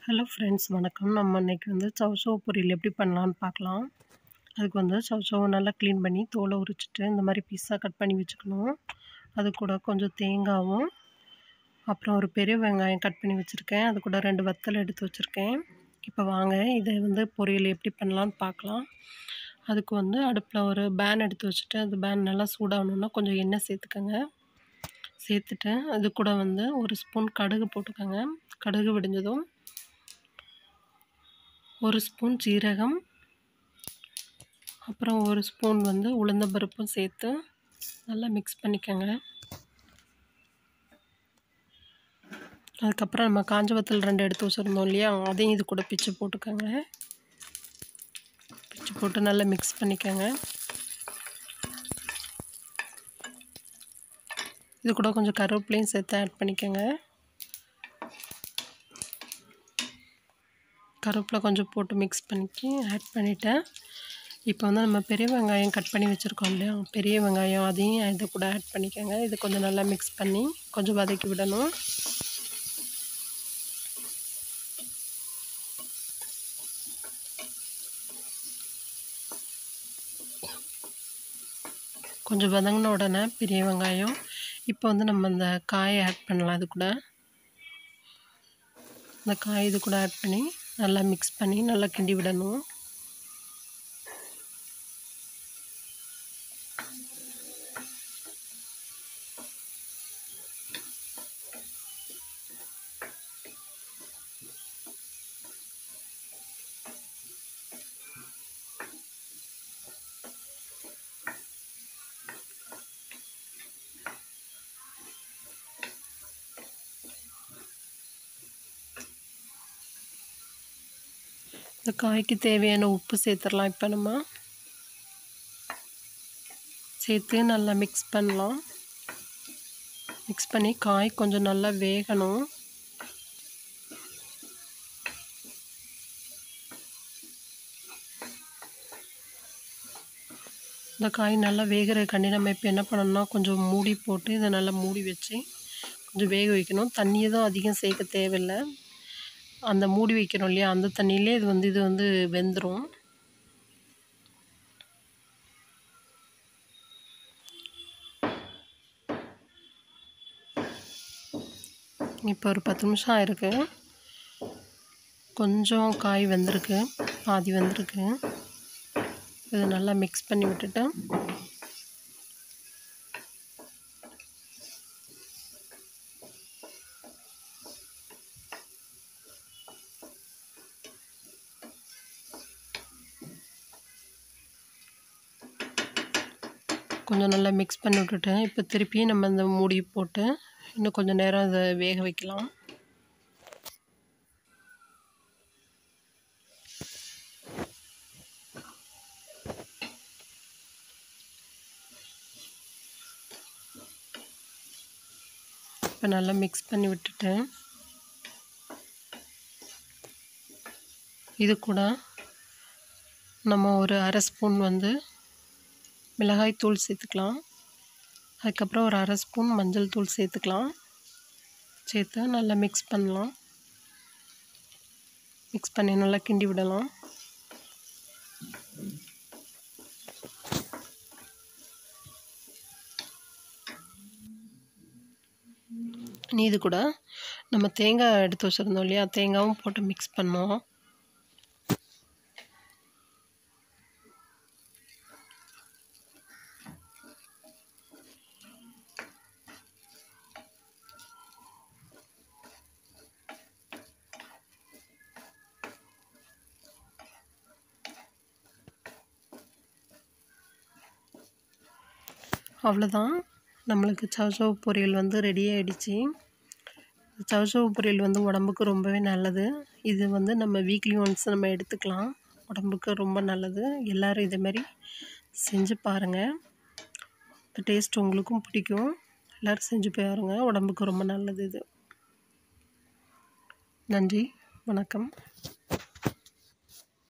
hello friends வணக்கம் நம்ம இன்றைக்கி வந்து சௌசௌ பொரியல் எப்படி பண்ணலான்னு பார்க்கலாம் அதுக்கு வந்து சௌசௌவை நல்லா க்ளீன் பண்ணி தோலை உரிச்சிட்டு இந்த மாதிரி பீஸாக கட் பண்ணி வச்சுக்கணும் அது கூட கொஞ்சம் தேங்காவும் அப்புறம் ஒரு பெரிய வெங்காயம் கட் பண்ணி வச்சுருக்கேன் அது கூட ரெண்டு வத்தல் எடுத்து வச்சுருக்கேன் இப்போ வாங்க இதை வந்து பொரியல் எப்படி பண்ணலான்னு பார்க்கலாம் அதுக்கு வந்து அடுப்பில் ஒரு பேன் எடுத்து வச்சுட்டு அது பேன் நல்லா சூடாகணுன்னா கொஞ்சம் எண்ணெய் சேர்த்துக்கோங்க சேர்த்துட்டு அது கூட வந்து ஒரு ஸ்பூன் கடுகு போட்டுக்கோங்க கடுகு விடிஞ்சதும் ஒரு ஸ்பூன் ஜீரகம் அப்புறம் ஒரு ஸ்பூன் வந்து உளுந்தம்பருப்பும் சேர்த்து நல்லா மிக்ஸ் பண்ணிக்கோங்க அதுக்கப்புறம் நம்ம காஞ்ச வத்தல் ரெண்டு எடுத்து வச்சுருந்தோம் இல்லையா அதையும் இது கூட பிச்சு போட்டுக்கோங்க பிச்சு போட்டு நல்லா மிக்ஸ் பண்ணிக்கோங்க இது கூட கொஞ்சம் கருவேப்பிலையும் சேர்த்து ஆட் பண்ணிக்கோங்க கருவேப்பிலை கொஞ்சம் போட்டு மிக்ஸ் பண்ணி ஆட் பண்ணிவிட்டேன் இப்போ வந்து நம்ம பெரிய வெங்காயம் கட் பண்ணி வச்சுருக்கோம் இல்லையா பெரிய வெங்காயம் அதையும் இது கூட ஆட் பண்ணிக்கோங்க இது கொஞ்சம் நல்லா மிக்ஸ் பண்ணி கொஞ்சம் வதக்கி விடணும் கொஞ்சம் வதங்கின உடனே பெரிய வெங்காயம் இப்போ வந்து நம்ம இந்த காயை ஆட் பண்ணலாம் அது கூட இந்த காய் இது கூட ஆட் பண்ணி நல்லா மிக்ஸ் பண்ணி நல்லா கிண்டி விடணும் இந்த காய்க்கு தேவையான உப்பு சேர்த்துடலாம் இப்போ நம்ம சேர்த்து நல்லா மிக்ஸ் பண்ணலாம் மிக்ஸ் பண்ணி காய் கொஞ்சம் நல்லா வேகணும் இந்த காய் நல்லா வேகிறதுக்காண்டி நம்ம இப்போ என்ன பண்ணணும்னா கொஞ்சம் மூடி போட்டு இதை நல்லா மூடி வச்சு கொஞ்சம் வேக வைக்கணும் தண்ணி எதுவும் அதிகம் சேர்க்க தேவையில்லை அந்த மூடி வைக்கிறோம் இல்லையா அந்த தண்ணியிலே இது வந்து இது வந்து வெந்துடும் இப்போ ஒரு பத்து நிமிஷம் ஆயிருக்கு கொஞ்சம் காய் வெந்திருக்கு பாதி வெந்திருக்கு இது நல்லா மிக்ஸ் பண்ணி விட்டுட்டு கொஞ்சம் நல்லா மிக்ஸ் பண்ணி விட்டுட்டேன் இப்போ திருப்பி நம்ம இந்த மூடி போட்டு இன்னும் கொஞ்சம் நேரம் அதை வேக வைக்கலாம் இப்போ நல்லா மிக்ஸ் பண்ணி விட்டுட்டேன் இது கூட நம்ம ஒரு அரை ஸ்பூன் வந்து மிளகாய் தூள் சேர்த்துக்கலாம் அதுக்கப்புறம் ஒரு அரை ஸ்பூன் மஞ்சள் தூள் சேர்த்துக்கலாம் சேர்த்து நல்லா மிக்ஸ் பண்ணலாம் மிக்ஸ் பண்ணி நல்லா கிண்டி விடலாம் நீ இது கூட நம்ம தேங்காய் எடுத்து வச்சுருந்தோம் இல்லையா தேங்காயும் போட்டு மிக்ஸ் பண்ணோம் அவ்வளோதான் நம்மளுக்கு சவசவ பொரியல் வந்து ரெடி ஆகிடுச்சு சவசவ பொரியல் வந்து உடம்புக்கு ரொம்பவே நல்லது இது வந்து நம்ம வீக்லி ஒன்ஸ் நம்ம எடுத்துக்கலாம் உடம்புக்கு ரொம்ப நல்லது எல்லோரும் இதேமாரி செஞ்சு பாருங்கள் இந்த டேஸ்ட் உங்களுக்கும் பிடிக்கும் எல்லோரும் செஞ்சு பாருங்கள் உடம்புக்கு ரொம்ப நல்லது இது நன்றி வணக்கம்